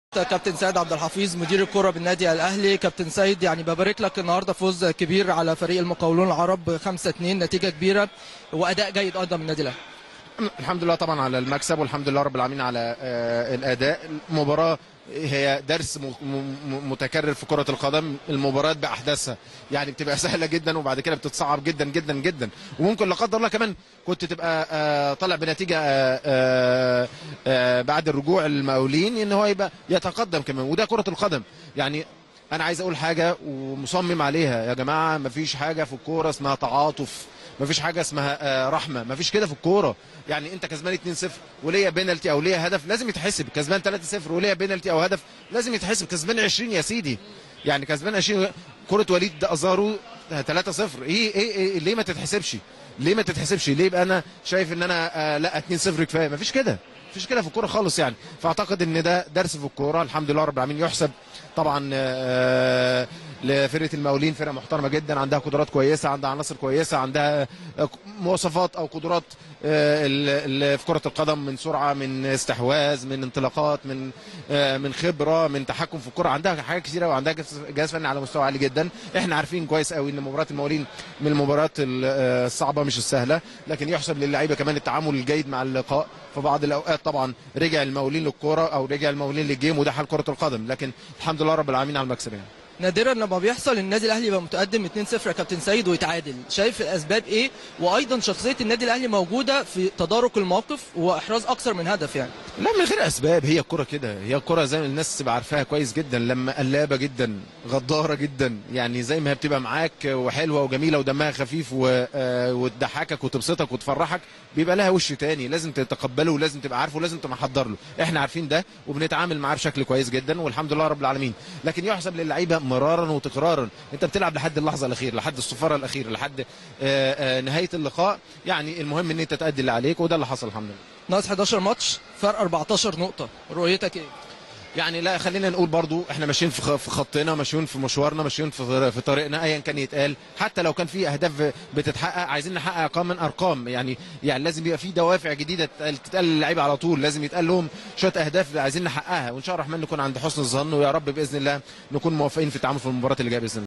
كابتن سيد عبد الحفيظ مدير الكرة بالنادي الاهلي كابتن سيد يعني ببارك لك النهارده فوز كبير على فريق المقاولون العرب 5 2 نتيجه كبيره واداء جيد ايضا من النادي الاهلي الحمد لله طبعا على المكسب والحمد لله رب العالمين على آه، الاداء المباراه هي درس م- م- متكرر في كرة القدم المباريات بأحداثها يعني بتبقى سهلة جدا وبعد كده بتتصعب جدا جدا جدا وممكن لا قدر الله كمان كنت تبقى آه، طالع بنتيجة آه، آه، آه، بعد الرجوع المقاولين ان هو يبقى يتقدم كمان وده كرة القدم يعني انا عايز اقول حاجة ومصمم عليها يا جماعة مفيش حاجة في الكورة اسمها تعاطف مفيش حاجه اسمها آه، رحمه مفيش كده في الكوره يعني انت كسبان 2-0 وليا بينالتي او ليا هدف لازم يتحسب كسبان 3-0 وليا بينالتي او هدف لازم يتحسب كسبان 20 يا سيدي يعني كسبان 20 كره وليد ده ازارو 3-0 ايه ايه ايه ليه ما تتحسبش ليه ما تتحسبش ليه يبقى انا شايف ان انا آه لا 2-0 كفايه مفيش كده مفيش كده في الكوره خالص يعني فاعتقد ان ده درس في الكوره الحمد لله رب العالمين يحسب طبعا آه، لفرقه المقاولين فرقه محترمه جدا عندها قدرات كويسه عندها عناصر كويسه عندها آه، مواصفات او قدرات آه، ال- ال- في كره القدم من سرعه من استحواذ من انطلاقات من آه، من خبره من تحكم في الكره عندها حاجات كثيره وعندها جهاز- جهاز فني على مستوى عالي جدا احنا عارفين كويس قوي ان مباراه المقاولين من المباريات ال- آه، الصعبه مش السهله لكن يحسب للعيبه كمان التعامل الجيد مع اللقاء في بعض الاوقات طبعا رجع المقاولين للكوره او رجع المقاولين للجيم وده حال كره القدم لكن الحمد لله رب العالمين على المكسب يعني نادرا لما بيحصل النادي الاهلي يبقى متقدم 2-0 يا كابتن سيد ويتعادل شايف الاسباب ايه وايضا شخصيه النادي الاهلي موجوده في تدارك الموقف واحراز اكثر من هدف يعني لا من غير اسباب هي الكره كده هي الكره زي ما الناس تبقى عارفاها كويس جدا لما قلابه جدا غداره جدا يعني زي ما هي بتبقى معاك وحلوه وجميله ودمها خفيف و- آه، وتضحكك وتبسطك وتفرحك بيبقى لها وش تاني لازم تتقبله ولازم تبقى عارفه ولازم تبقى محضر له احنا عارفين ده وبنتعامل معاه بشكل كويس جدا والحمد لله رب العالمين لكن يحسب للعيبه مرارا وتكرارا انت بتلعب لحد اللحظه الاخيره لحد الصفاره الاخيره لحد آه، آه، نهايه اللقاء يعني المهم ان انت تأدي اللي عليك وده اللي حصل الحمد لله ناقص 11 ماتش فرق 14 نقطه رؤيتك ايه يعني لا خلينا نقول برضو احنا ماشيين في خ- في خطنا ماشيين في مشوارنا ماشيين في في طريقنا ايا كان يتقال حتى لو كان في اهداف بتتحقق عايزين نحقق ارقام من ارقام يعني يعني لازم يبقى في دوافع جديده تتقال تتقال للعيبه على طول لازم يتقال لهم شويه اهداف عايزين نحققها وان شاء الله الرحمن نكون عند حسن الظن ويا رب باذن الله نكون موفقين في التعامل في المباراه اللي جايه باذن الله